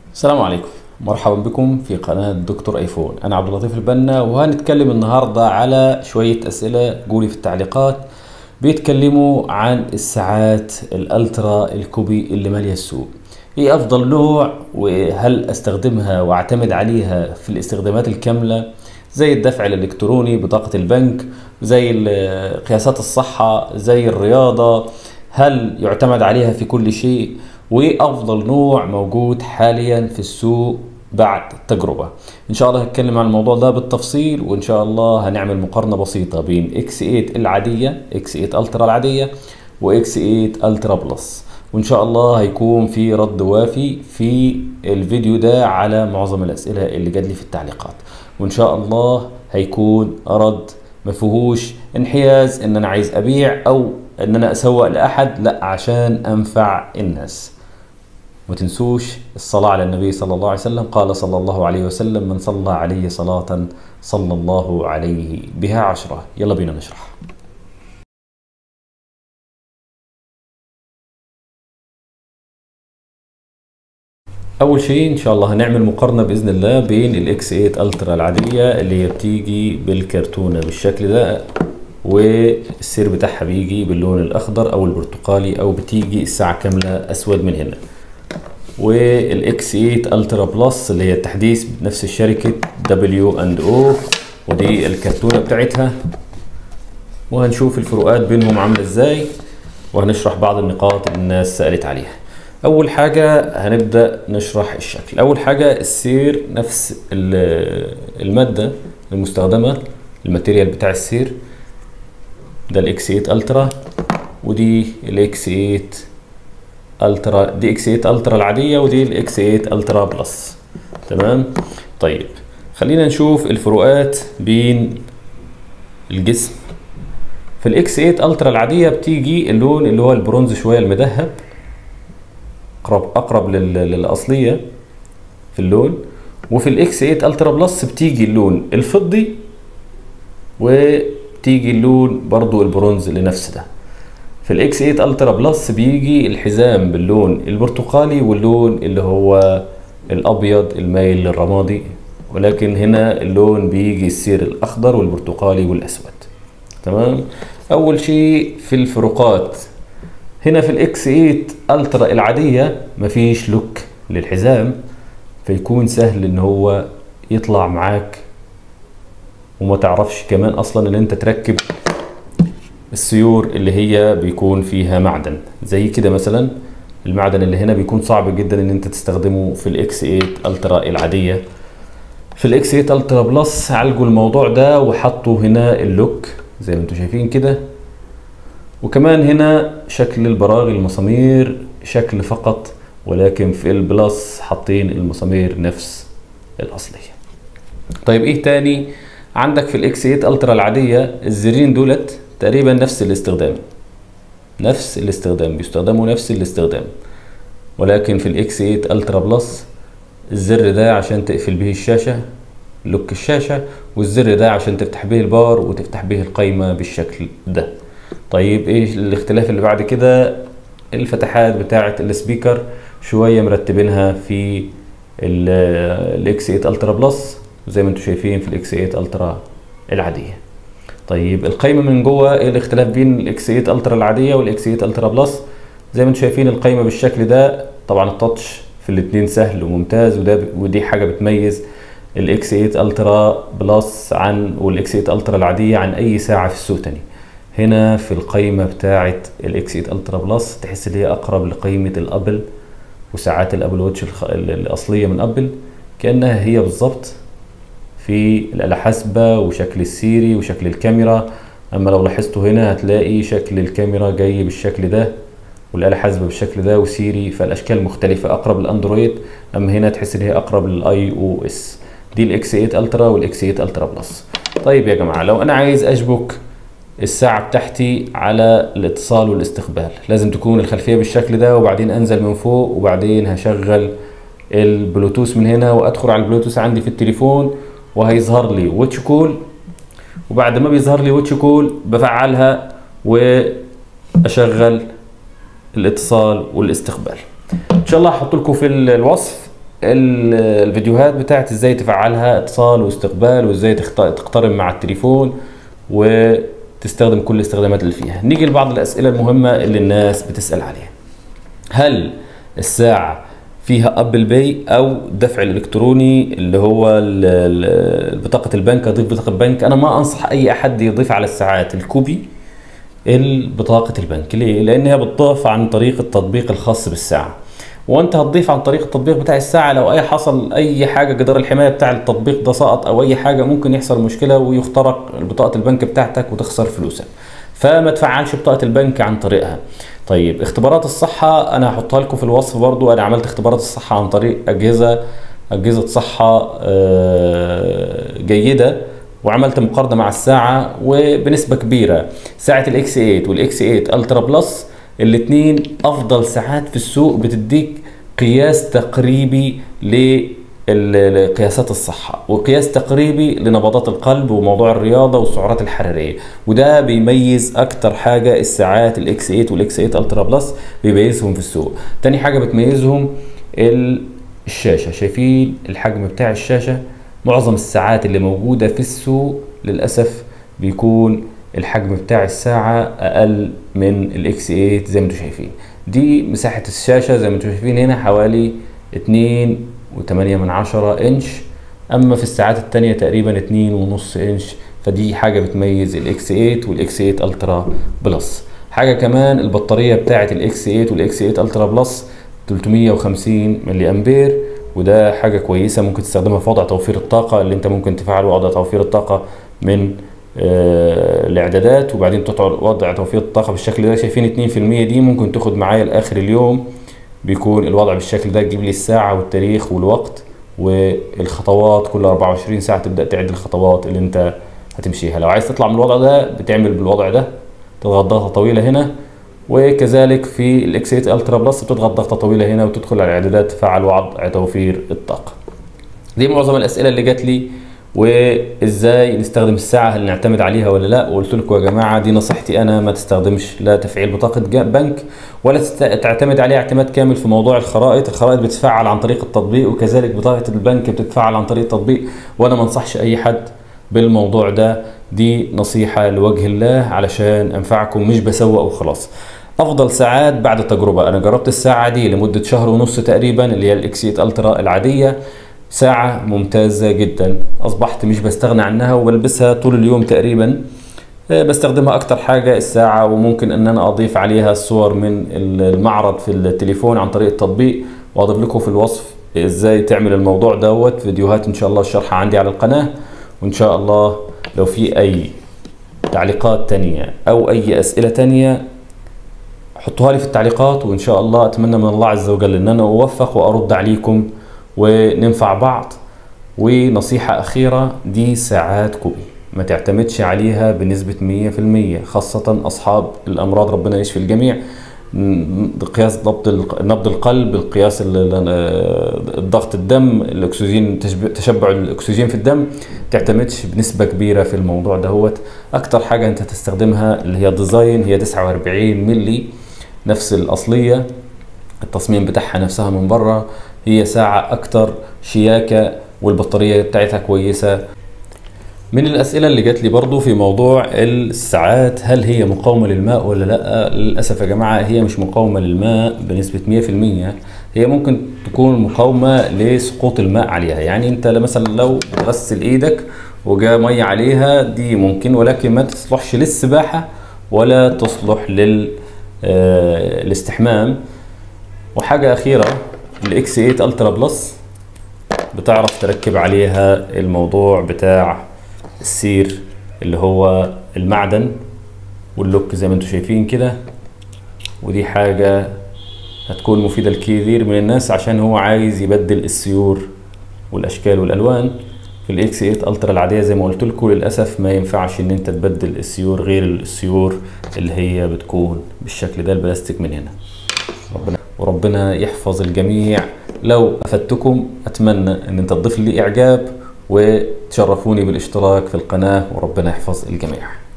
السلام عليكم مرحبا بكم في قناة دكتور ايفون انا عبد اللطيف البنا وهنتكلم النهاردة على شوية اسئلة قولي في التعليقات بيتكلموا عن الساعات الالترا الكوبي اللي مالية السوق ايه افضل نوع وهل استخدمها واعتمد عليها في الاستخدامات الكاملة زي الدفع الالكتروني بطاقة البنك زي ال- قياسات الصحة زي الرياضة هل يعتمد عليها في كل شيء وافضل نوع موجود حاليا في السوق بعد التجربة ان شاء الله هتكلم عن الموضوع ده بالتفصيل وان شاء الله هنعمل مقارنة بسيطة بين اكس 8 العادية اكس 8 الترا العادية واكس 8 الترا بلس وان شاء الله هيكون في رد وافي في الفيديو ده على معظم الاسئلة اللي جات لي في التعليقات وان شاء الله هيكون رد ما فيهوش انحياز ان انا عايز ابيع او ان انا اسوق لاحد لا عشان انفع الناس ما تنسوش الصلاة على النبي صلى الله عليه وسلم قال صلى الله عليه وسلم من صلى عليه صلاة صلى الله عليه بها عشرة يلا بينا نشرح اول شيء ان شاء الله هنعمل مقارنة باذن الله بين الاكس 8 الترا العادية اللي هي بتيجي بالكرتونة بالشكل ده والسير بتاعها بيجي باللون الاخضر او البرتقالي او بتيجي الساعة كاملة اسود من هنا والاكس 8 الترا بلس اللي هي التحديث بنفس الشركة دبليو اند او ودي الكرتونة بتاعتها وهنشوف الفروقات بينهم عاملة ازاي وهنشرح بعض النقاط اللي الناس سألت عليها اول حاجة هنبدأ نشرح الشكل اول حاجة السير نفس ال- المادة المستخدمة الماتيريال بتاع السير ده الاكس 8 الترا ودي الاكس 8 الترا دي اكس 8 الترا العاديه ودي الاكس 8 الترا بلس تمام طيب خلينا نشوف الفروقات بين الجسم في الاكس 8 الترا العاديه بتيجي اللون اللي هو البرونز شويه المذهب اقرب اقرب لل- للاصليه في اللون وفي الاكس 8 الترا بلس بتيجي اللون الفضي وتيجي اللون برضو البرونز لنفس ده في الاكس 8 الترا بلس بيجي الحزام باللون البرتقالي واللون اللي هو الابيض المايل للرمادي ولكن هنا اللون بيجي السير الاخضر والبرتقالي والاسود تمام اول شيء في الفروقات هنا في الاكس 8 الترا العاديه مفيش لوك للحزام فيكون سهل ان هو يطلع معاك وما تعرفش كمان اصلا ان انت تركب السيور اللي هي بيكون فيها معدن زي كده مثلا المعدن اللي هنا بيكون صعب جدا ان انت تستخدمه في الاكس 8 الترا العاديه في الاكس 8 الترا بلس عالجوا الموضوع ده وحطوا هنا اللوك زي ما انتم شايفين كده وكمان هنا شكل البراغي المسامير شكل فقط ولكن في البلس حاطين المسامير نفس الاصليه طيب ايه تاني عندك في الاكس 8 الترا العاديه الزرين دولت تقريبا نفس الاستخدام نفس الاستخدام بيستخدموا نفس الاستخدام ولكن في الاكس 8 الترا بلس الزر ده عشان تقفل به الشاشه لوك الشاشه والزر ده عشان تفتح به البار وتفتح به القايمه بالشكل ده طيب ايه الاختلاف اللي بعد كده الفتحات بتاعه السبيكر شويه مرتبينها في الاكس 8 الترا بلس زي ما انتم شايفين في الاكس 8 الترا العاديه طيب القايمه من جوه ايه الاختلاف بين الاكس 8 الترا العاديه والاكس 8 الترا بلس زي ما انتم شايفين القايمه بالشكل ده طبعا التاتش في الاثنين سهل وممتاز وده ودي حاجه بتميز الاكس 8 الترا بلس عن والاكس 8 الترا العاديه عن اي ساعه في السوق تاني هنا في القايمه بتاعه الاكس 8 الترا بلس تحس ان هي اقرب لقايمه الابل وساعات الابل واتش الخ... الاصليه من ابل كانها هي بالظبط في الآلة حاسبة وشكل السيري وشكل الكاميرا أما لو لاحظتوا هنا هتلاقي شكل الكاميرا جاي بالشكل ده والآلة حاسبة بالشكل ده وسيري فالأشكال مختلفة أقرب للأندرويد أما هنا تحس إن هي أقرب للأي أو إس دي الإكس 8 ألترا والإكس 8 ألترا بلس طيب يا جماعة لو أنا عايز أشبك الساعة بتاعتي على الاتصال والاستقبال لازم تكون الخلفية بالشكل ده وبعدين أنزل من فوق وبعدين هشغل البلوتوث من هنا وأدخل على البلوتوث عندي في التليفون وهيظهر لي واتش كول وبعد ما بيظهر لي واتش كول بفعلها واشغل الاتصال والاستقبال ان شاء الله هحط لكم في الوصف ال- الفيديوهات بتاعت ازاي تفعلها اتصال واستقبال وازاي تخت- تقترب مع التليفون وتستخدم كل الاستخدامات اللي فيها نيجي لبعض الاسئله المهمه اللي الناس بتسال عليها هل الساعة فيها ابل باي او دفع الالكتروني اللي هو ال- ال- بطاقة البنك اضيف بطاقة بنك انا ما انصح اي احد يضيف على الساعات الكوبي بطاقة البنك ليه؟ لان هي بتضاف عن طريق التطبيق الخاص بالساعة وانت هتضيف عن طريق التطبيق بتاع الساعة لو اي حصل اي حاجة جدار الحماية بتاع التطبيق ده سقط او اي حاجة ممكن يحصل مشكلة ويخترق بطاقة البنك بتاعتك وتخسر فلوسك فما تفعلش بطاقة البنك عن طريقها طيب اختبارات الصحة انا هحطها لكم في الوصف برضو انا عملت اختبارات الصحة عن طريق اجهزة اجهزة صحة آه، جيدة وعملت مقارنة مع الساعة وبنسبة كبيرة ساعة الاكس 8 والاكس 8 الترا بلس الاتنين افضل ساعات في السوق بتديك قياس تقريبي لقياسات الصحة وقياس تقريبي لنبضات القلب وموضوع الرياضة والسعرات الحرارية وده بيميز اكتر حاجة الساعات الاكس 8 والاكس 8 الترا بلس بيميزهم في السوق تاني حاجة بتميزهم ال- الشاشة شايفين الحجم بتاع الشاشة معظم الساعات اللي موجودة في السوق للأسف بيكون الحجم بتاع الساعة أقل من الاكس 8 زي ما انتم شايفين دي مساحة الشاشة زي ما انتم شايفين هنا حوالي اتنين وتمانية من عشرة انش اما في الساعات التانية تقريبا اتنين ونص انش فدي حاجة بتميز الاكس 8 والاكس 8 الترا بلس حاجة كمان البطارية بتاعة الاكس 8 والاكس 8 الترا بلس 350 ملي امبير وده حاجة كويسة ممكن تستخدمها في وضع توفير الطاقة اللي انت ممكن تفعل وضع توفير الطاقة من آه، الاعدادات وبعدين تطلع وضع توفير الطاقة بالشكل ده شايفين 2% دي ممكن تاخد معايا لاخر اليوم بيكون الوضع بالشكل ده تجيب لي الساعة والتاريخ والوقت والخطوات كل 24 ساعة تبدأ تعد الخطوات اللي انت هتمشيها لو عايز تطلع من الوضع ده بتعمل بالوضع ده تضغط ضغطة طويلة هنا وكذلك في الاكس 8 الترا بلس بتضغط ضغطة طويلة هنا وتدخل على الاعدادات تفعل وضع توفير الطاقة دي معظم الاسئلة اللي جات لي وازاي نستخدم الساعة هل نعتمد عليها ولا لا وقلت لكم يا جماعة دي نصيحتي انا ما تستخدمش لا تفعيل بطاقة جا- بنك ولا تست- تعتمد عليه اعتماد كامل في موضوع الخرائط الخرائط بتتفعل عن طريق التطبيق وكذلك بطاقة البنك بتتفعل عن طريق التطبيق وانا ما انصحش اي حد بالموضوع ده دي نصيحة لوجه الله علشان انفعكم مش بسوق وخلاص افضل ساعات بعد التجربة انا جربت الساعة دي لمدة شهر ونص تقريبا اللي هي الاكسيت الترا العادية ساعة ممتازة جدا اصبحت مش بستغنى عنها وبلبسها طول اليوم تقريبا آه، بستخدمها اكتر حاجة الساعة وممكن ان انا اضيف عليها الصور من المعرض في التليفون عن طريق التطبيق واضيف لكم في الوصف ازاي تعمل الموضوع دوت فيديوهات ان شاء الله الشرح عندي على القناة وان شاء الله لو في اي تعليقات تانية او اي اسئلة تانية حطوها لي في التعليقات وان شاء الله اتمنى من الله عز وجل ان انا اوفق وارد عليكم وننفع بعض ونصيحة أخيرة دي ساعات كوبي ما تعتمدش عليها بنسبة 100% خاصة أصحاب الأمراض ربنا يشفي الجميع م- قياس ضبط الق- نبض القلب القياس ال- ال- الضغط الدم الأكسجين تشب- تشبع الأكسجين في الدم تعتمدش بنسبة كبيرة في الموضوع دهوت أكتر حاجة أنت تستخدمها اللي هي ديزاين هي 49 ملي نفس الأصلية التصميم بتاعها نفسها من بره هي ساعة أكتر شياكة والبطارية بتاعتها كويسة من الأسئلة اللي جات لي برضو في موضوع الساعات هل هي مقاومة للماء ولا لا للأسف يا جماعة هي مش مقاومة للماء بنسبة 100% هي ممكن تكون مقاومة لسقوط الماء عليها يعني انت مثلا لو غسل ايدك وجاء مية عليها دي ممكن ولكن ما تصلحش للسباحة ولا تصلح لل آه، الاستحمام وحاجة أخيرة الاكس 8 الترا بلس بتعرف تركب عليها الموضوع بتاع السير اللي هو المعدن واللوك زي ما انتم شايفين كده ودي حاجة هتكون مفيدة لكثير من الناس عشان هو عايز يبدل السيور والاشكال والالوان في الاكس 8 الترا العادية زي ما قلت لكم للاسف ما ينفعش ان انت تبدل السيور غير السيور اللي هي بتكون بالشكل ده البلاستيك من هنا ربنا وربنا يحفظ الجميع لو افدتكم اتمنى ان انت تضيف لي اعجاب وتشرفوني بالاشتراك في القناة وربنا يحفظ الجميع